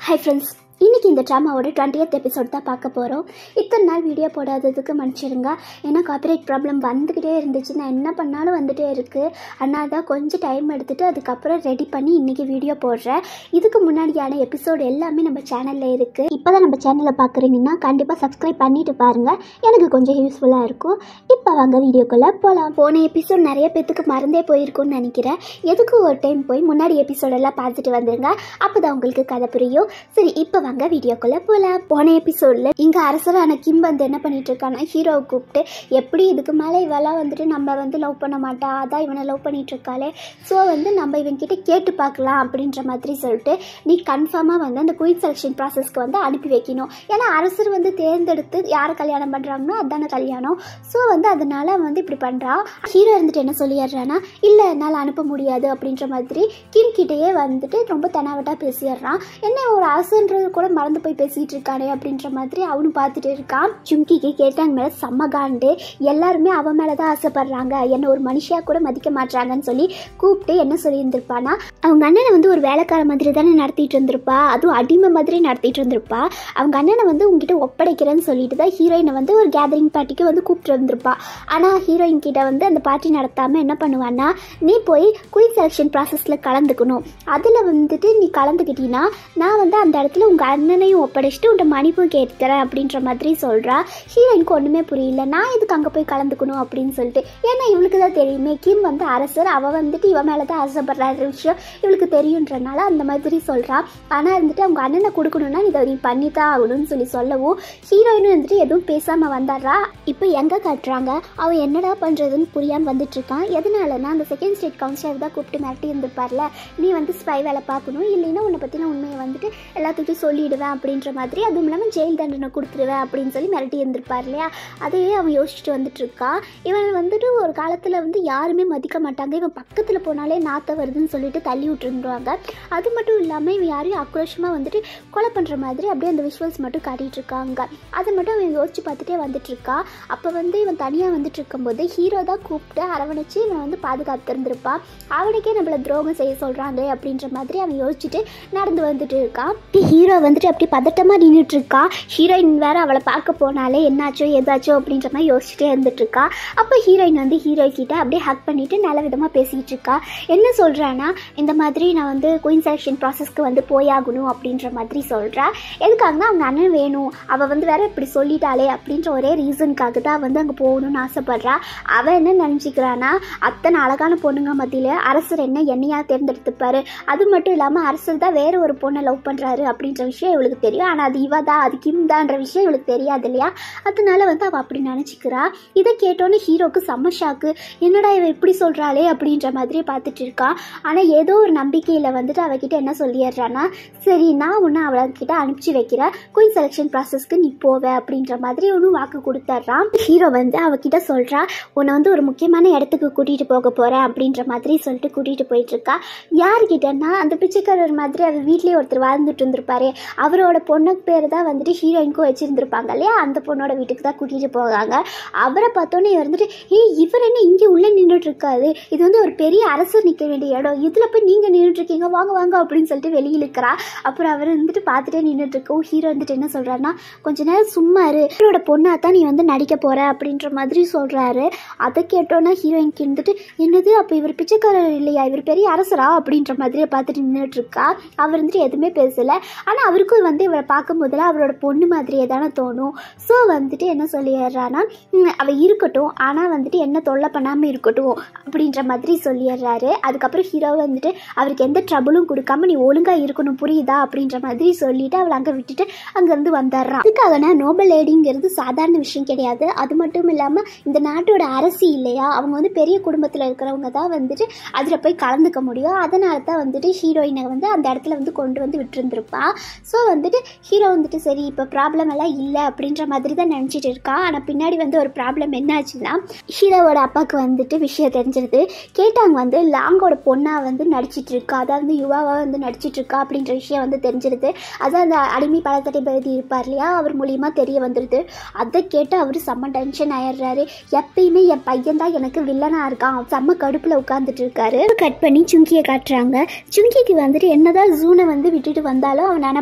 hi friends இன்னைக்கு இந்த ட்ராமாவோட டுவெண்ட்டியத் episode தான் பார்க்க போகிறோம் இத்தனை நாள் வீடியோ போடாததுக்கு மன்னிச்சிடுங்க ஏன்னா காப்பிரைட் ப்ராப்ளம் வந்துக்கிட்டே இருந்துச்சு நான் என்ன பண்ணாலும் வந்துட்டே இருக்குது அதனால தான் கொஞ்சம் டைம் எடுத்துகிட்டு அதுக்கப்புறம் ரெடி பண்ணி இன்றைக்கி வீடியோ போடுறேன் இதுக்கு முன்னாடியான எபிசோடு எல்லாமே நம்ம சேனலில் இருக்குது இப்போ தான் நம்ம சேனலில் பார்க்குறீங்கன்னா கண்டிப்பாக சப்ஸ்கிரைப் பண்ணிட்டு பாருங்கள் எனக்கு கொஞ்சம் யூஸ்ஃபுல்லாக இருக்கும் இப்போ வாங்க வீடியோக்குள்ளே போகலாம் போன எபிசோட் நிறைய பேத்துக்கு மறந்தே போயிருக்கும்னு நினைக்கிறேன் எதுக்கு ஒரு டைம் போய் முன்னாடி எபிசோடெல்லாம் பார்த்துட்டு வந்துருங்க அப்போ தான் உங்களுக்கு கதை புரியும் சரி இப்போ வாங்க வீடியோக்குள்ளே போகலாம் போன எபிசோடில் இங்கே அரசரான கிம் வந்து என்ன பண்ணிட்டு இருக்கான்னா ஹீரோவை கூப்பிட்டு எப்படி இதுக்கு மேலே இவெல்லாம் வந்துட்டு நம்ம வந்து லவ் பண்ண மாட்டா அதான் இவனை லவ் பண்ணிட்டு இருக்காளே ஸோ வந்து நம்ம இவன்கிட்ட கேட்டு பார்க்கலாம் அப்படின்ற மாதிரி சொல்லிட்டு நீ கன்ஃபார்மாக வந்து அந்த குயிக் செலெக்ஷன் ப்ராசஸ்க்கு வந்து அனுப்பி வைக்கணும் ஏன்னா அரசர் வந்து தேர்ந்தெடுத்து யாரை கல்யாணம் பண்ணுறாங்களோ அதான கல்யாணம் ஸோ வந்து அதனால அவன் வந்து இப்படி பண்ணுறான் ஹீரோ இருந்துட்டு என்ன சொல்லிடுறான்னா இல்லை என்னால் அனுப்ப முடியாது அப்படின்ற மாதிரி கிம் கிட்டேயே வந்துட்டு ரொம்ப தெனாவட்டாக பேசிடுறான் என்ன ஒரு அரசுன்றது கூட மறந்து போய் பேசிகிட்டு இருக்கானே அப்படின்ற மாதிரி அவனும் பார்த்துட்டு இருக்கான் சுங்கிக்கு கேட்டாங்க மேலே செம்ம காண்டு எல்லாருமே அவன் மேலே தான் ஆசைப்படுறாங்க என்னை ஒரு மனுஷியாக கூட மதிக்க மாட்றாங்கன்னு சொல்லி கூப்பிட்டு என்ன சொல்லியிருந்திருப்பானா அவங்க அண்ணனை வந்து ஒரு வேலைக்கார மாதிரி தானே நடத்திட்டு இருந்திருப்பா அதுவும் அடிமை மாதிரி நடத்திட்டு இருந்திருப்பா அவங்க அண்ணனை வந்து உங்ககிட்ட ஒப்படைக்கிறேன்னு சொல்லிட்டு தான் ஹீரோயினை வந்து ஒரு கேதரிங் பார்ட்டிக்கு வந்து கூப்பிட்டு வந்திருப்பா ஆனால் ஹீரோயின் கிட்ட வந்து அந்த பார்ட்டி நடத்தாமல் என்ன பண்ணுவான்னா நீ போய் குயிக் செலெக்ஷன் ப்ராசஸில் கலந்துக்கணும் அதில் வந்துட்டு நீ கலந்துக்கிட்டீங்கன்னா நான் வந்து அந்த இடத்துல உங்கள் அண்ணனையும் ஒப்படைச்சிட்டு உன்ட்ட மன்னிப்பும் கேட்கிறேன் அப்படின்ற மாதிரி சொல்கிறா ஹீரோயினுக்கு ஒன்றுமே புரியல நான் எதுக்கு அங்கே போய் கலந்துக்கணும் அப்படின்னு சொல்லிட்டு ஏன்னா இவளுக்கு தான் தெரியுமே கிம் வந்து அரசர் அவள் வந்துட்டு இவன் மேலே தான் ஆசைப்படுற விஷயம் இவளுக்கு தெரியுன்றனால அந்த மாதிரி சொல்கிறா ஆனால் இருந்துட்டு அவங்க அண்ணனை கொடுக்கணும்னா இதை நீ பண்ணி தான் ஆகணும்னு சொல்லி சொல்லவும் ஹீரோயினும் வந்துட்டு எதுவும் பேசாமல் வந்தாடுறா இப்போ எங்கே காட்டுறாங்க அவன் என்னடா பண்ணுறதுன்னு புரியாமல் வந்துட்டு இருக்கான் எதனாலனா அந்த செகண்ட் ஸ்டேட் கவுன்சிலர் தான் கூப்பிட்டு மிரட்டி இருந்திருப்பார்ல நீ வந்து ஸ்பை வேலை பார்க்கணும் இல்லைன்னா உன்னை பற்றின உண்மையை வந்துட்டு எல்லாத்துக்கிட்டும் சொல்லிடுவேன் அப்படின்ற மாதிரி அதுவும் இல்லாமல் ஜெயில் தண்டனை கொடுத்துருவேன் அப்படின்னு சொல்லி மிரட்டி இருந்திருப்பார் இல்லையா அதையே அவன் யோசிச்சுட்டு வந்துட்டு இருக்கான் இவன் வந்துட்டு ஒரு காலத்தில் வந்து யாருமே மதிக்க மாட்டாங்க இவன் பக்கத்தில் போனாலே நாத்த வருதுன்னு சொல்லிட்டு தள்ளி விட்டுருந்துருவாங்க அது மட்டும் இல்லாமல் இவன் யாரையும் ஆக்ரோஷமாக வந்துட்டு கொலை பண்ணுற மாதிரி அப்படியே அந்த விஷுவல்ஸ் மட்டும் காட்டிகிட்டு இருக்காங்க அதை மட்டும் அவன் யோசிச்சு பார்த்துட்டே வந்துட்டு இருக்கா அப்போ வந்து இவன் தனியாக வந்துட்டு இருக்கும்போது ஹீரோ தான் கூப்பிட்டு அரவணைச்சு இவன் வந்து பாதுகாத்திருந்திருப்பான் அவனுக்கே நம்மளை துரோகம் செய்ய சொல்கிறாங்க அப்படின்ற மாதிரி அவன் யோசிச்சுட்டு நடந்து வந்துட்டு இருக்கான் ஹீரோ வந்துட்டு அப்படி பதட்டமாக நின்றுட்டு இருக்கான் ஹீரோயின் வேற அவளை பார்க்க போனாலே என்னாச்சோ ஏதாச்சோ அப்படின்ற மாதிரி யோசிச்சுட்டே இருந்துட்டு இருக்கா அப்போ ஹீரோயின் வந்து ஹீரோ கிட்ட அப்படியே ஹக் பண்ணிட்டு நல்ல விதமாக பேசிக்கிட்டு இருக்கா என்ன சொல்கிறான்னா இந்த மாதிரி நான் வந்து குயின் செலெக்ஷன் ப்ராசஸ்க்கு வந்து போயாகணும் அப்படின்ற மாதிரி சொல்கிறா எதுக்காகனா அவங்க அண்ணன் வேணும் அவள் வந்து வேற இப்படி சொல்லிட்டாளே அப்படின்ற ஒரே ரீசனுக்காக தான் வந்து அங்கே போகணும்னு ஆசைப்படுறா அவள் என்ன நினச்சிக்கிறான்னா அத்தனை அழகான பொண்ணுங்க மத்தியில் அரசர் என்ன என்னையா தேர்ந்தெடுத்துப்பாரு அது மட்டும் இல்லாமல் அரசர் தான் வேற ஒரு பொண்ணை லவ் பண்ணுறாரு அப்படின்ற விஷயம் இவளுக்கு தெரியும் ஆனால் அது இவ தான் அது கிம் தான்ற விஷயம் இவளுக்கு தெரியாது இல்லையா அதனால வந்து அவள் அப்படி நினச்சிக்கிறா இதை கேட்டோன்னே ஹீரோக்கு செம்ம ஷாக்கு என்னடா இவ இப்படி சொல்கிறாளே அப்படின்ற மாதிரி பார்த்துட்டு இருக்கா ஆனால் ஏதோ ஒரு நம்பிக்கையில் வந்துட்டு அவகிட்ட என்ன சொல்லிடுறான்னா சரி நான் ஒன்று அவளக்கிட்ட அனுப்பிச்சி வைக்கிறேன் குயின் செலெக்ஷன் ப்ராசஸ்க்கு நீ போவ அப்படின்ற மாதிரி ஒன்றும் வாக்கு கொடுத்துட்றான் ஹீரோ வந்து அவகிட்ட சொல்கிறா உன்னை வந்து ஒரு முக்கியமான இடத்துக்கு கூட்டிகிட்டு போக போகிறேன் அப்படின்ற மாதிரி சொல்லிட்டு கூட்டிகிட்டு போயிட்டுருக்கா யார்கிட்டன்னா அந்த பிச்சைக்காரர் மாதிரி அவர் வீட்லேயே ஒருத்தர் வாழ்ந்துட்டு இருந்திருப்பாரு அவரோட பொண்ணுக்கு பேர் தான் வந்துட்டு ஹீரோயினுக்கும் வச்சுருந்துருப்பாங்க இல்லையா அந்த பொண்ணோட வீட்டுக்கு தான் கூட்டிகிட்டு போவாங்க அவரை பார்த்தோன்னே வந்துட்டு ஏய் இவர் என்ன இங்கே உள்ளே நின்றுட்டு இருக்காரு இது வந்து ஒரு பெரிய அரசர் நிற்க வேண்டிய இடம் இதில் போய் நீங்கள் நின்றுட்டு இருக்கீங்க வாங்க வாங்க அப்படின்னு சொல்லிட்டு வெளியில் இருக்கிறா அப்புறம் அவர் வந்துட்டு பார்த்துட்டே நின்றுட்டு இருக்கோம் ஹீரோ வந்துட்டு என்ன சொல்கிறாருன்னா கொஞ்ச நேரம் சும்மா இரு இவரோட பொண்ணா தான் நீ வந்து நடிக்க போகிற அப்படின்ற மாதிரி சொல்கிறாரு அதை கேட்டோன்னா ஹீரோயினுக்கு இருந்துட்டு என்னது அப்போ இவர் பிச்சைக்காரர் இல்லையா இவர் பெரிய அரசரா அப்படின்ற மாதிரியே பார்த்துட்டு நின்றுட்டு இருக்கா அவர் வந்துட்டு எதுவுமே பேசலை ஆனால் அவருக்கும் வந்து இவரை பார்க்கும் போதெல்லாம் அவரோட பொண்ணு மாதிரியே தானே தோணும் ஸோ வந்துட்டு என்ன சொல்லிடுறான்னா "ம், அவ இருக்கட்டும் ஆனால் வந்துட்டு என்ன தொல்லை பண்ணாமல் இருக்கட்டும் அப்படின்ற மாதிரி சொல்லிடுறாரு அதுக்கப்புறம் ஹீரோ வந்துட்டு அவருக்கு எந்த ட்ரபுளும் கொடுக்காம நீ ஒழுங்காக இருக்கணும் புரியுதா அப்படின்ற மாதிரி சொல்லிட்டு அவளை அங்கே விட்டுட்டு அங்கேருந்து வந்துடுறான் அதுக்காகனா நோபல் லேடிங்கிறது சாதாரண விஷயம் கிடையாது அது மட்டும் இல்லாமல் இந்த நாட்டோட அரசி இல்லையா அவங்க வந்து பெரிய குடும்பத்தில் இருக்கிறவங்க தான் வந்துட்டு அதில் போய் கலந்துக்க முடியும் அதனால தான் வந்துட்டு ஹீரோயினை வந்து அந்த இடத்துல வந்து கொண்டு வந்து விட்டுருந்துருப்பா ஸோ வந்துட்டு ஹீரோ வந்துட்டு சரி இப்போ ப்ராப்ளம் எல்லாம் இல்லை அப்படின்ற மாதிரி தான் நினச்சிட்டு இருக்கான் ஆனால் பின்னாடி வந்து ஒரு ப்ராப்ளம் என்ன ஆச்சுன்னா ஹீரோவோட அப்பாவுக்கு வந்துட்டு விஷயம் தெரிஞ்சிருது கேட்டாங்க வந்து லாங்கோட பொண்ணாக வந்து நடிச்சிட்டு இருக்கா அதாவது யுவாவாக வந்து நடிச்சிட்டு இருக்கா அப்படின்ற விஷயம் வந்து தெரிஞ்சிருது அதான் அந்த அடிமை பழத்தட்டை பகுதி இருப்பார் இல்லையா அவர் மூலியமாக தெரிய வந்துடுது அதை கேட்டு அவர் செம்ம டென்ஷன் ஆயிடுறாரு எப்பயுமே என் பையன் தான் எனக்கு வில்லனாக இருக்கான் செம்ம கடுப்பில் உட்காந்துட்டு இருக்காரு கட் பண்ணி சுங்கியை காட்டுறாங்க சுங்கிக்கு வந்துட்டு என்னதான் ஜூனை வந்து விட்டுட்டு வந்தாலும் அவன்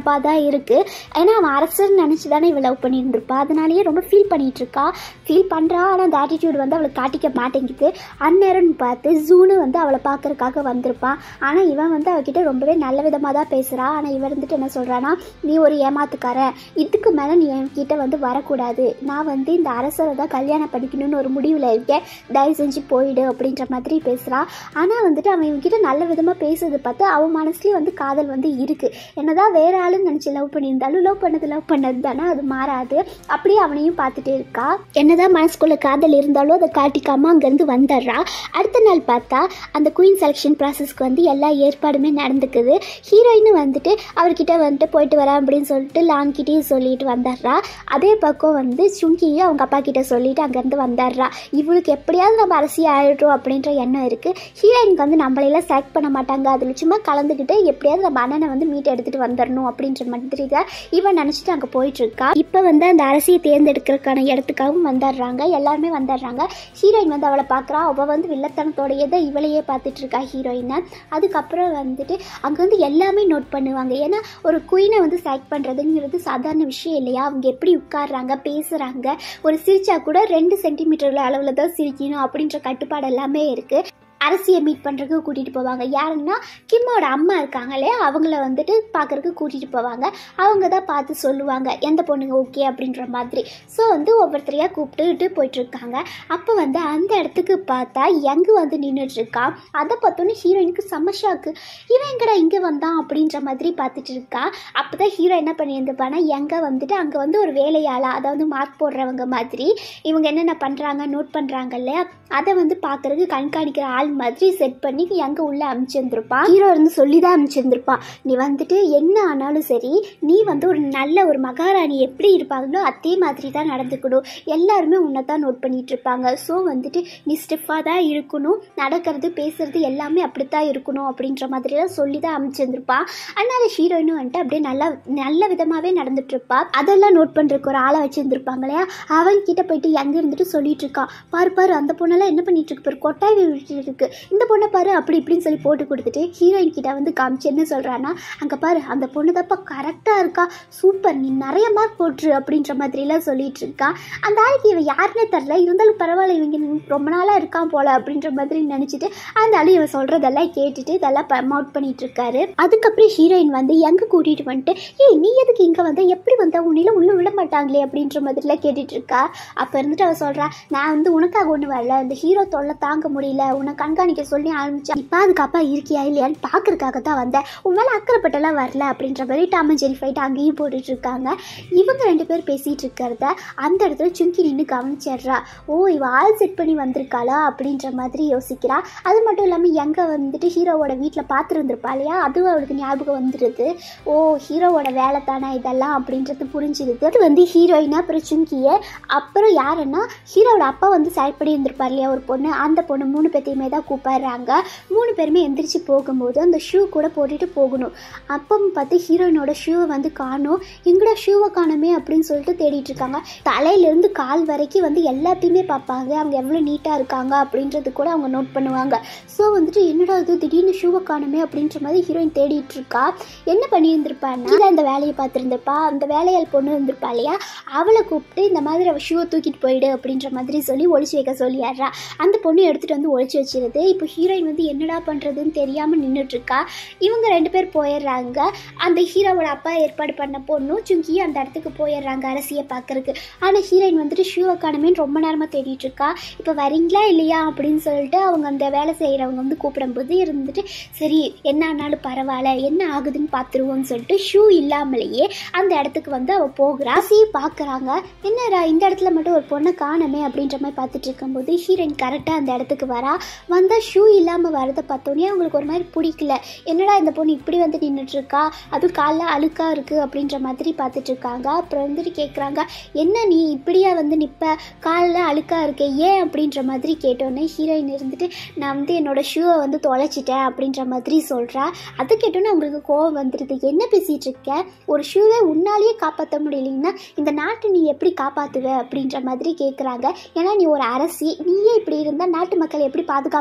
நினப்பா தான் இருக்குது ஏன்னா அவன் அரசர் நினச்சி தானே இவள் லவ் பண்ணியிருந்திருப்பா அதனாலேயே ரொம்ப ஃபீல் பண்ணிட்டு இருக்கா ஃபீல் பண்ணுறா ஆனால் அந்த ஆட்டிடியூட் வந்து அவளுக்கு காட்டிக்க மாட்டேங்குது அந்நேரம்னு பார்த்து ஜூனு வந்து அவளை பார்க்கறதுக்காக வந்திருப்பான் ஆனால் இவன் வந்து அவகிட்ட ரொம்பவே நல்ல விதமாக தான் பேசுகிறா ஆனால் இவன் இருந்துட்டு என்ன சொல்கிறான்னா நீ ஒரு ஏமாத்துக்காரன் இதுக்கு மேலே நீ என்கிட்ட வந்து வரக்கூடாது நான் வந்து இந்த அரசரை தான் கல்யாணம் பண்ணிக்கணும்னு ஒரு முடிவில் இருக்கேன் தயவு செஞ்சு போயிடு அப்படின்ற மாதிரி பேசுகிறா ஆனால் வந்துட்டு அவன் இவன்கிட்ட நல்ல விதமாக பேசுறது பார்த்து அவன் மனசுலேயும் வந்து காதல் வந்து இருக்குது என்னதான் வேற ஆளுன்னு நினச்சி லவ் பண்ணியிருந்தாலும் லவ் பண்ணது லவ் பண்ணது தானே அது மாறாது அப்படியே அவனையும் பார்த்துட்டே இருக்கா என்னதான் மனசுக்குள்ள காதல் இருந்தாலும் அதை காட்டிக்காம அங்கேருந்து வந்துடுறா அடுத்த நாள் பார்த்தா அந்த குயின் செலெக்ஷன் ப்ராசஸ்க்கு வந்து எல்லா ஏற்பாடுமே நடந்துக்குது ஹீரோயினும் வந்துட்டு அவர்கிட்ட வந்துட்டு போயிட்டு வரேன் அப்படின்னு சொல்லிட்டு லாங்கிட்டேயும் சொல்லிட்டு வந்துடுறா அதே பக்கம் வந்து சுங்கியும் அவங்க அப்பா கிட்ட சொல்லிட்டு அங்கேருந்து வந்துடுறா இவளுக்கு எப்படியாவது நம்ம அரசியல் ஆயிடுறோம் அப்படின்ற எண்ணம் இருக்குது ஹீரோயினுக்கு வந்து நம்மளையெல்லாம் செலக்ட் பண்ண மாட்டாங்க அதில் சும்மா கலந்துக்கிட்டு எப்படியாவது நம்ம அண்ணனை வந்து மீட் எடுத்துகிட்டு வந்துடணும் அப்படின்ற மாதிரி தான் இவன் நினச்சிட்டு அங்கே போயிட்டுருக்கா இப்போ வந்து அந்த அரசியை தேர்ந்தெடுக்கிறதுக்கான இடத்துக்காகவும் வந்துடுறாங்க எல்லாருமே வந்துடுறாங்க ஹீரோயின் வந்து அவளை பார்க்குறா அவள் வந்து வில்லத்தனத்தோடையே தான் இவளையே பார்த்துட்டு இருக்கா ஹீரோயினை அதுக்கப்புறம் வந்துட்டு அங்கே வந்து எல்லாமே நோட் பண்ணுவாங்க ஏன்னா ஒரு குயினை வந்து செலக்ட் பண்ணுறதுங்கிறது சாதாரண விஷயம் இல்லையா அவங்க எப்படி உட்காடுறாங்க பேசுகிறாங்க ஒரு சிரிச்சா கூட ரெண்டு சென்டிமீட்டர் அளவில் தான் சிரிக்கணும் அப்படின்ற கட்டுப்பாடு எல்லாமே இருக்குது அரசியை மீட் பண்ணுறதுக்கு கூட்டிகிட்டு போவாங்க யாருன்னா கிம்மோட அம்மா இருக்காங்க இல்லையா அவங்கள வந்துட்டு பார்க்குறதுக்கு கூட்டிகிட்டு போவாங்க அவங்க தான் பார்த்து சொல்லுவாங்க எந்த பொண்ணுங்க ஓகே அப்படின்ற மாதிரி ஸோ வந்து ஒவ்வொருத்தரையாக கூப்பிட்டுட்டு போயிட்டுருக்காங்க அப்போ வந்து அந்த இடத்துக்கு பார்த்தா யங்கு வந்து நின்றுட்டுருக்கான் அதை பார்த்தோன்னே ஹீரோயினுக்கு செம்ம ஷாக்கு இவன் எங்கடா இங்கே வந்தான் அப்படின்ற மாதிரி பார்த்துட்டு இருக்கா அப்போ தான் ஹீரோ என்ன பண்ணியிருந்துப்பானா எங்கே வந்துட்டு அங்கே வந்து ஒரு வேலையாளா அதாவது மார்க் போடுறவங்க மாதிரி இவங்க என்னென்ன பண்ணுறாங்க நோட் பண்ணுறாங்க இல்லையா அதை வந்து பார்க்குறதுக்கு கண்காணிக்கிற ஆள் மாதிரி செட் பண்ணி எங்கே உள்ளே அனுப்பிச்சிருந்துருப்பான் ஹீரோ இருந்து சொல்லி தான் அனுப்பிச்சிருந்துருப்பான் நீ வந்துட்டு என்ன ஆனாலும் சரி நீ வந்து ஒரு நல்ல ஒரு மகாராணி எப்படி இருப்பாங்களோ அதே மாதிரி தான் நடந்துக்கணும் எல்லாருமே உன்னை தான் நோட் பண்ணிட்டு இருப்பாங்க ஸோ வந்துட்டு நீ ஸ்டிஃபாக தான் இருக்கணும் நடக்கிறது பேசுறது எல்லாமே அப்படித்தான் இருக்கணும் அப்படின்ற மாதிரிலாம் சொல்லி தான் அனுப்பிச்சிருந்துருப்பான் அதனால ஹீரோயினும் வந்துட்டு அப்படியே நல்லா நல்ல விதமாகவே நடந்துட்டு இருப்பா அதெல்லாம் நோட் பண்ணுறதுக்கு ஒரு ஆளை வச்சுருந்துருப்பாங்க இல்லையா அவன் கிட்ட போயிட்டு எங்கே இருந்துட்டு சொல்லிட்டு இருக்கான் பாரு பாரு அந்த பொண்ணெல்லாம் என்ன பண்ணிட்டு இருக்கு பாரு கொட்டாய் விட்டுட்டு இருக்கு இந்த பொண்ணை பாரு அப்படி இப்படின்னு சொல்லி போட்டு கொடுத்துட்டு ஹீரோயின் கிட்ட வந்து காமிச்சு என்ன சொல்கிறான்னா அங்கே பாரு அந்த பொண்ணு தப்பா கரெக்டாக இருக்கா சூப்பர் நீ நிறைய மார்க் போட்டுரு அப்படின்ற மாதிரிலாம் சொல்லிட்டு இருக்கா அந்த ஆளுக்கு இவன் யாருன்னே தெரில இருந்தாலும் பரவாயில்ல இவங்க ரொம்ப நாளாக இருக்கான் போல அப்படின்ற மாதிரி நினச்சிட்டு அந்த ஆளு இவன் சொல்கிறதெல்லாம் கேட்டுட்டு இதெல்லாம் ப்ரமோட் பண்ணிட்டு இருக்காரு அதுக்கப்புறம் ஹீரோயின் வந்து எங்கே கூட்டிகிட்டு வந்துட்டு ஏய் நீ எதுக்கு இங்கே வந்த எப்படி வந்தா உன்னில உள்ள விட மாட்டாங்களே அப்படின்ற மாதிரிலாம் கேட்டுட்டு இருக்கா அப்போ இருந்துட்டு அவள் சொல்கிறா நான் வந்து உனக்காக ஒன்று வரல இந்த ஹீரோ தொல்லை தாங்க முடியல உன்னை கண்காணிக்க சொல்லி ஆரம்பிச்சா இப்போ அதுக்கப்பா இருக்கியா இல்லையான்னு பார்க்கறதுக்காக தான் வந்தேன் உன் மேலே அக்கறைப்பட்டெல்லாம் வரல அப்படின்ற மாதிரி டாம் அண்ட் ஜெரி ஃபைட் அங்கேயும் போட்டுட்டு இருக்காங்க இவங்க ரெண்டு பேர் பேசிகிட்டு இருக்கிறத அந்த இடத்துல சுங்கி நின்று கவனிச்சிடுறா ஓ இவ ஆள் செட் பண்ணி வந்திருக்காளா அப்படின்ற மாதிரி யோசிக்கிறா அது மட்டும் இல்லாமல் எங்கே வந்துட்டு ஹீரோவோட வீட்டில் பார்த்துருந்துருப்பா இல்லையா அதுவும் அவளுக்கு ஞாபகம் வந்துடுது ஓ ஹீரோவோட வேலை தானே இதெல்லாம் அப்படின்றது புரிஞ்சிருது அது வந்து ஹீரோயினா அப்புறம் சுங்கியை அப்புறம் யாருன்னா ஹீரோவோட அப்பா வந்து செலக்ட் பண்ணி இருந்திருப்பார் இல்லையா ஒரு பொண்ணு அந்த பொண்ணு மூணு பேத்தையுமே தான் கூப்பிடுறாங்க மூணு பேருமே எந்திரிச்சு போகும்போது அந்த ஷூ கூட போட்டுட்டு போகணும் அப்போ பார்த்து ஹீரோயினோட ஷூவை வந்து காணும் எங்கடா ஷூவை காணுமே அப்படின்னு சொல்லிட்டு தேடிட்டு இருக்காங்க தலையிலேருந்து கால் வரைக்கும் வந்து எல்லாத்தையுமே பார்ப்பாங்க அவங்க எவ்வளோ நீட்டாக இருக்காங்க அப்படின்றது கூட அவங்க நோட் பண்ணுவாங்க ஸோ வந்துட்டு என்னடா இது திடீர்னு ஷூவை காணுமே அப்படின்ற மாதிரி ஹீரோயின் தேடிட்டு இருக்கா என்ன பண்ணியிருந்திருப்பான்னா இதை அந்த வேலையை பார்த்துருந்துருப்பா அந்த வேலையால் பொண்ணு இருந்திருப்பா இல்லையா அவளை கூப்பிட்டு இந்த மாதிரி அவள் ஷூவை தூக்கிட்டு போயிடு அப்படின்ற மாதிரி சொல்லி ஒளிச்சு வைக்க சொல்லிடுறா அந்த பொண்ணு எடுத்துகிட்டு வந்து ஒளிச்சு வச்சிருது இப்போ ஹீரோயின் வந்து என்னடா பண்ணுறதுன்னு தெரியாமல் நின்றுட்டு இருக்கா இவங்க ரெண்டு பேர் போயிடுறாங்க அந்த ஹீரோவோட அப்பா ஏற்பாடு பண்ண பொண்ணும் சுங்கியும் அந்த இடத்துக்கு போயிடுறாங்க அரசியை பார்க்கறதுக்கு ஆனால் ஹீரோயின் வந்துட்டு ஷூவை காணுமேன்னு ரொம்ப நேரமாக தேடிட்டு இருக்கா இப்போ வரீங்களா இல்லையா அப்படின்னு சொல்லிட்டு அவங்க அந்த வேலை செய்கிறவங்க வந்து கூப்பிடும்போது இருந்துட்டு சரி என்ன ஆனாலும் பரவாயில்ல என்ன ஆகுதுன்னு பார்த்துருவோம்னு சொல்லிட்டு ஷூ இல்லாமலேயே அந்த இடத்துக்கு வந்து அவள் போகிறா அரசியை பார்க்குறாங்க என்னடா இந்த இடத்துல மட்டும் ஒரு பொண்ணை காணமே அப்படின்ற மாதிரி பார்த்துட்டு இருக்கும்போது ஹீரோயின் கரெக்டாக அந்த இடத்துக்கு வரா வந்தால் ஷூ இல்லாமல் வரதை பார்த்தோன்னே அவங்களுக்கு ஒரு மாதிரி பிடிக்கல என்னடா இந்த பொண்ணு இப்படி வந்து நின்றுட்டு இருக்கா அதுவும் காலில் அழுக்கா இருக்குது அப்படின்ற மாதிரி பார்த்துட்டு இருக்காங்க அப்புறம் வந்துட்டு கேட்குறாங்க என்ன நீ இப்படியா வந்து நிற்ப காலில் அழுக்கா இருக்கே ஏன் அப்படின்ற மாதிரி கேட்டோன்னே ஹீரோயின் இருந்துட்டு நான் வந்து என்னோட ஷூவை வந்து தொலைச்சிட்டேன் அப்படின்ற மாதிரி சொல்கிறா அதை கேட்டோன்னே அவங்களுக்கு கோவம் வந்துடுது என்ன பேசிகிட்டு இருக்க ஒரு ஷூவை உன்னாலேயே காப்பாற்ற முடியலைன்னா இந்த நாட்டை நீ எப்படி காப்பாற்றுவ அப்படின்ற மாதிரி கேட்குறாங்க ஏன்னா நீ ஒரு அரசி நீயே இப்படி இருந்தால் நாட்டு மக்கள் எப்படி பாதுகாப்பாக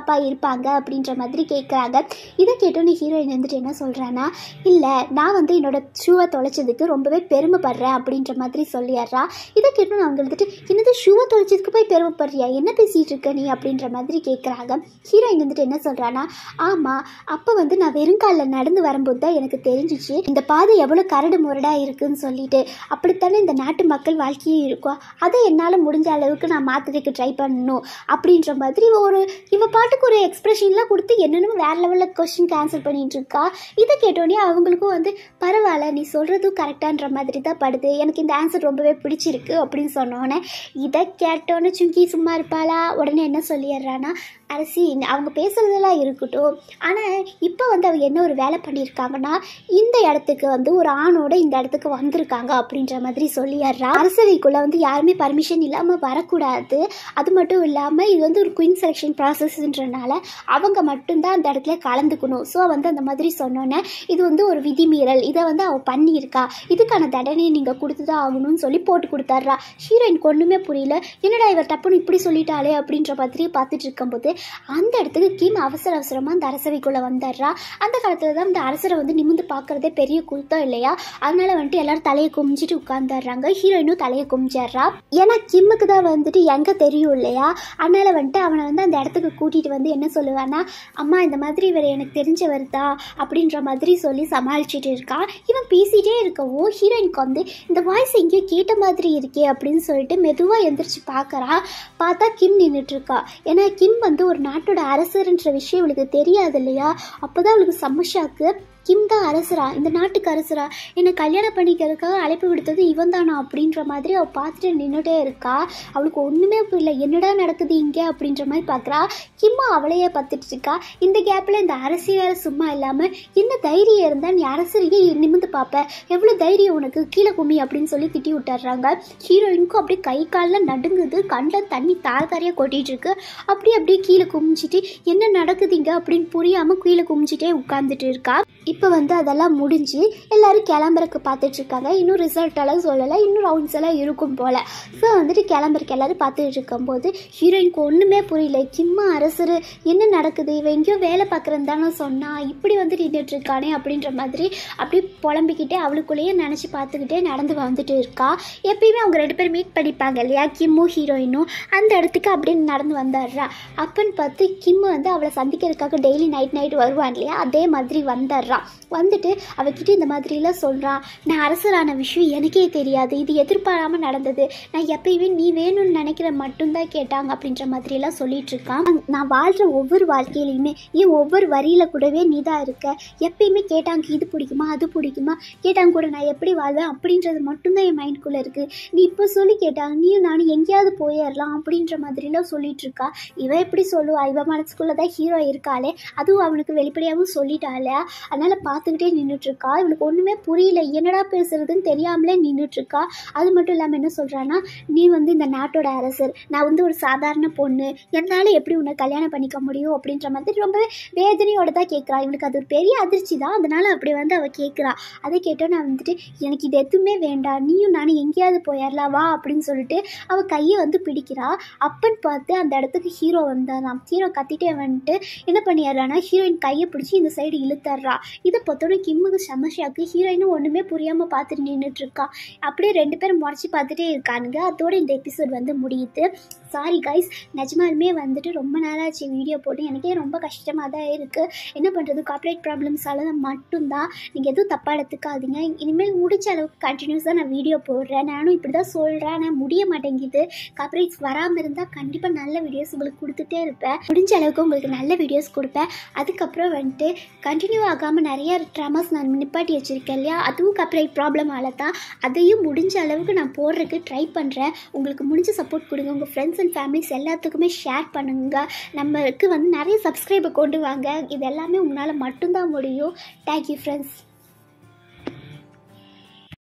பாதுகாப்பாக இருப்பாங்க அப்படின்ற மாதிரி கேட்குறாங்க இதை கேட்டோன்னே ஹீரோயின் வந்துட்டு என்ன சொல்கிறான்னா இல்லை நான் வந்து என்னோட ஷூவை தொலைச்சதுக்கு ரொம்பவே பெருமைப்படுறேன் அப்படின்ற மாதிரி சொல்லிடுறா இதை கேட்டோன்னு அவங்க வந்துட்டு என்னது ஷூவை தொலைச்சதுக்கு போய் பெருமைப்படுறியா என்ன பேசிகிட்டு இருக்க நீ அப்படின்ற மாதிரி கேட்குறாங்க ஹீரோயின் வந்துட்டு என்ன சொல்கிறான்னா ஆமாம் அப்போ வந்து நான் வெறுங்காலில் நடந்து வரும்போது தான் எனக்கு தெரிஞ்சிச்சு இந்த பாதை எவ்வளோ கரடு முரடாக இருக்குன்னு சொல்லிட்டு அப்படித்தானே இந்த நாட்டு மக்கள் வாழ்க்கையும் இருக்கும் அதை என்னால் முடிஞ்ச அளவுக்கு நான் மாற்றுறதுக்கு ட்ரை பண்ணணும் அப்படின்ற மாதிரி ஒரு இவ பாட்டுக்கு ஒரு எக்ஸ்பிரஷன்லாம் கொடுத்து என்னென்னமோ வேற லெவலில் கொஸ்டின் ஆன்சர் பண்ணிட்டு இருக்கா இதை கேட்டோடனே அவங்களுக்கும் வந்து பரவாயில்ல நீ சொல்கிறதும் கரெக்டான்ற மாதிரி தான் படுது எனக்கு இந்த ஆன்சர் ரொம்பவே பிடிச்சிருக்கு அப்படின்னு சொன்னோன்னே இதை கேட்டோன்னே சுங்கி சும்மா இருப்பாளா உடனே என்ன சொல்லிடுறான்னா அரசி அவங்க பேசுகிறதெல்லாம் இருக்கட்டும் ஆனால் இப்போ வந்து அவங்க என்ன ஒரு வேலை பண்ணியிருக்காங்கன்னா இந்த இடத்துக்கு வந்து ஒரு ஆணோட இந்த இடத்துக்கு வந்திருக்காங்க அப்படின்ற மாதிரி சொல்லிடுறா அரசவைக்குள்ளே வந்து யாருமே பர்மிஷன் இல்லாமல் வரக்கூடாது அது மட்டும் இல்லாமல் இது வந்து ஒரு குயின் செலெக்ஷன் ப்ராசஸ்ன்றனால அவங்க மட்டும்தான் அந்த இடத்துல கலந்துக்கணும் ஸோ வந்து அந்த மாதிரி சொன்னோன்னே இது வந்து ஒரு விதிமீறல் இதை வந்து அவள் பண்ணியிருக்கா இதுக்கான தண்டனையை நீங்கள் கொடுத்து தான் ஆகணும்னு சொல்லி போட்டு கொடுத்துட்றா ஹீரோயினுக்கு ஒன்றுமே புரியல என்னடா இவர் டப்புன்னு இப்படி சொல்லிட்டாளே அப்படின்ற மாதிரி பார்த்துட்டு இருக்கும்போது அந்த இடத்துக்கு கிம் அவசர அவசரமாக அந்த அரசவைக்குள்ளே வந்துடுறா அந்த காலத்தில் தான் இந்த அரசரை வந்து நிமிந்து பார்க்குறதே பெரிய குத்தம் இல்லையா அதனால வந்துட்டு எல்லாரும் தலையை குமிஞ்சிட்டு உட்காந்துடுறாங்க ஹீரோயினும் தலையை குமிஞ்சிடுறா ஏன்னா கிம்முக்கு தான் வந்துட்டு எங்கே தெரியும் இல்லையா அதனால வந்துட்டு அவனை வந்து அந்த இடத்துக்கு கூட்டிகிட்டு வந்து என்ன சொல்லுவான்னா அம்மா இந்த மாதிரி இவர் எனக்கு தெரிஞ்சவர் தான் அப்படின்ற மாதிரி சொல்லி சமாளிச்சுட்டு இருக்கான் இவன் பேசிகிட்டே இருக்கவும் ஹீரோயினுக்கு வந்து இந்த வாய்ஸ் எங்கேயோ கேட்ட மாதிரி இருக்கே அப்படின்னு சொல்லிட்டு மெதுவாக எந்திரிச்சு பார்க்குறா பார்த்தா கிம் நின்றுட்டு இருக்கா ஏன்னா கிம் வந்து ஒரு நாட்டோட அரசர்ன்ற விஷயம் இவளுக்கு தெரியாது இல்லையா அப்போதான் அவளுக்கு செம்ம ஷாக்கு கிம் தான் அரசரா இந்த நாட்டுக்கு அரசரா என்னை கல்யாணம் பண்ணிக்கிறதுக்காக அழைப்பு விடுத்தது இவன் தானா அப்படின்ற மாதிரி அவள் பார்த்துட்டு நின்றுட்டே இருக்கா அவளுக்கு ஒன்றுமே புரியல என்னடா நடக்குது இங்கே அப்படின்ற மாதிரி பார்க்குறா கிம்மா அவளையே பார்த்துட்டு இருக்கா இந்த கேப்பில் இந்த அரசி வேற சும்மா இல்லாமல் என்ன தைரியம் இருந்தால் நீ அரசரையே நிமிந்து பார்ப்ப எவ்வளோ தைரியம் உனக்கு கீழே கும்மி அப்படின்னு சொல்லி திட்டி விட்டுறாங்க ஹீரோயினுக்கும் அப்படியே கை காலில் நடுங்குது கண்ணில் தண்ணி தார் தாரியாக கொட்டிட்டு இருக்கு அப்படியே அப்படியே கீழே குமிச்சிட்டு என்ன நடக்குதுங்க அப்படின்னு புரியாமல் கீழே குமிச்சிட்டே உட்காந்துட்டு இருக்கா இப்போ வந்து அதெல்லாம் முடிஞ்சு எல்லாரும் கிளம்புறக்கு பார்த்துட்டு இருக்காங்க இன்னும் ரிசல்ட் எல்லாம் சொல்லலை இன்னும் ரவுண்ட்ஸ் எல்லாம் இருக்கும் போல் ஸோ வந்துட்டு கிளம்புறக்கு எல்லாரும் பார்த்துட்டு இருக்கும்போது ஹீரோயினுக்கு ஒன்றுமே புரியல கிம்மா அரசர் என்ன நடக்குது இவன் எங்கேயோ வேலை பார்க்குறேன்னு தானே சொன்னா இப்படி வந்து நின்றுட்டு இருக்கானே அப்படின்ற மாதிரி அப்படியே புலம்பிக்கிட்டே அவளுக்குள்ளேயே நினச்சி பார்த்துக்கிட்டே நடந்து வந்துட்டு இருக்கா எப்பயுமே அவங்க ரெண்டு பேரும் மீட் பண்ணிப்பாங்க இல்லையா கிம்மும் ஹீரோயினும் அந்த இடத்துக்கு அப்படியே நடந்து வந்துடுறா அப்பன்னு பார்த்து கிம்மு வந்து அவளை சந்திக்கிறதுக்காக டெய்லி நைட் நைட் வருவான் இல்லையா அதே மாதிரி வந்துடுறா வந்துட்டு அவகிட்ட இந்த மாதிரிலாம் சொல்கிறான் நான் அரசரான விஷயம் எனக்கே தெரியாது இது எதிர்பாராமல் நடந்தது நான் எப்பயுமே நீ வேணும்னு நினைக்கிற மட்டும்தான் கேட்டாங்க அப்படின்ற மாதிரிலாம் சொல்லிட்டு இருக்கான் நான் வாழ்கிற ஒவ்வொரு வாழ்க்கையிலையுமே ஏன் ஒவ்வொரு வரியில கூடவே நீ தான் இருக்க எப்பயுமே கேட்டாங்க இது பிடிக்குமா அது பிடிக்குமா கேட்டாங்க கூட நான் எப்படி வாழ்வேன் அப்படின்றது மட்டும்தான் என் மைண்ட்குள்ளே இருக்குது நீ இப்போ சொல்லி கேட்டாங்க நீயும் நானும் எங்கேயாவது போயிடலாம் அப்படின்ற மாதிரிலாம் சொல்லிட்டு இருக்கா இவ எப்படி சொல்லுவா இவ மனசுக்குள்ளே தான் ஹீரோ இருக்காளே அதுவும் அவனுக்கு வெளிப்படையாகவும் சொல்லிட்டாளே அதனால் பார்த்துக்கிட்டே நின்றுட்டு இருக்கா இவளுக்கு ஒன்றுமே புரியல என்னடா பேசுறதுன்னு தெரியாமலே நின்றுட்டு இருக்கா அது மட்டும் இல்லாமல் என்ன சொல்கிறான்னா நீ வந்து இந்த நாட்டோட அரசர் நான் வந்து ஒரு சாதாரண பொண்ணு என்னால் எப்படி உன்னை கல்யாணம் பண்ணிக்க முடியும் அப்படின்ற மாதிரி ரொம்பவே வேதனையோட தான் கேட்குறா இவனுக்கு அது ஒரு பெரிய அதிர்ச்சி தான் அதனால அப்படி வந்து அவள் கேட்குறா அதை கேட்டோன்னு நான் வந்துட்டு எனக்கு இது எதுவுமே வேண்டாம் நீயும் நானும் எங்கேயாவது போயிடலாம் வா அப்படின்னு சொல்லிட்டு அவள் கையை வந்து பிடிக்கிறா அப்பன்னு பார்த்து அந்த இடத்துக்கு ஹீரோ வந்தாராம் ஹீரோ கத்திட்டே வந்துட்டு என்ன பண்ணிடுறான்னா ஹீரோயின் கையை பிடிச்சி இந்த சைடு இழுத்துட்றா இதை பார்த்தோன்னே கிம்முக்கு செமஷாக்கு ஹீரோயினும் ஒன்றுமே புரியாமல் பார்த்துட்டு நின்றுட்டு இருக்கா அப்படியே ரெண்டு பேரும் முறைச்சி பார்த்துட்டே இருக்கானுங்க அதோட இந்த எபிசோட் வந்து முடியுது சாரி கைஸ் நிஜமாலுமே வந்துட்டு ரொம்ப நாளாச்சு வீடியோ போட்டு எனக்கே ரொம்ப கஷ்டமாக தான் இருக்குது என்ன பண்ணுறது கார்ப்பரேட் ப்ராப்ளம்ஸால மட்டும்தான் நீங்கள் எதுவும் தப்பாக எடுத்துக்காதீங்க இனிமேல் முடிச்ச அளவுக்கு கண்டினியூஸாக நான் வீடியோ போடுறேன் நானும் இப்படி தான் சொல்கிறேன் ஆனால் முடிய மாட்டேங்குது கார்ப்பரேட்ஸ் வராமல் இருந்தால் கண்டிப்பாக நல்ல வீடியோஸ் உங்களுக்கு கொடுத்துட்டே இருப்பேன் முடிஞ்ச அளவுக்கு உங்களுக்கு நல்ல வீடியோஸ் கொடுப்பேன் அதுக்கப்புறம் வந்துட்டு கண்டினியூ ஆகாமல் நிறைய ட்ராமாஸ் நான் நிப்பாட்டி வச்சுருக்கேன் இல்லையா அதுவும் கார்ப்பரேட் ப்ராப்ளமால தான் அதையும் முடிஞ்ச அளவுக்கு நான் போடுறதுக்கு ட்ரை பண்ணுறேன் உங்களுக்கு முடிஞ்ச சப்போர்ட் கொடுங்க உங்கள் ஃப்ரெண்ட்ஸ் அண்ட் ஃபேமிலிஸ் எல்லாத்துக்குமே ஷேர் பண்ணுங்க நம்மளுக்கு வந்து நிறைய சப்ஸ்கிரைபர் கொண்டு வாங்க இது எல்லாமே உங்களால் மட்டும்தான் முடியும் தேங்க்யூ ஃப்ரெண்ட்ஸ்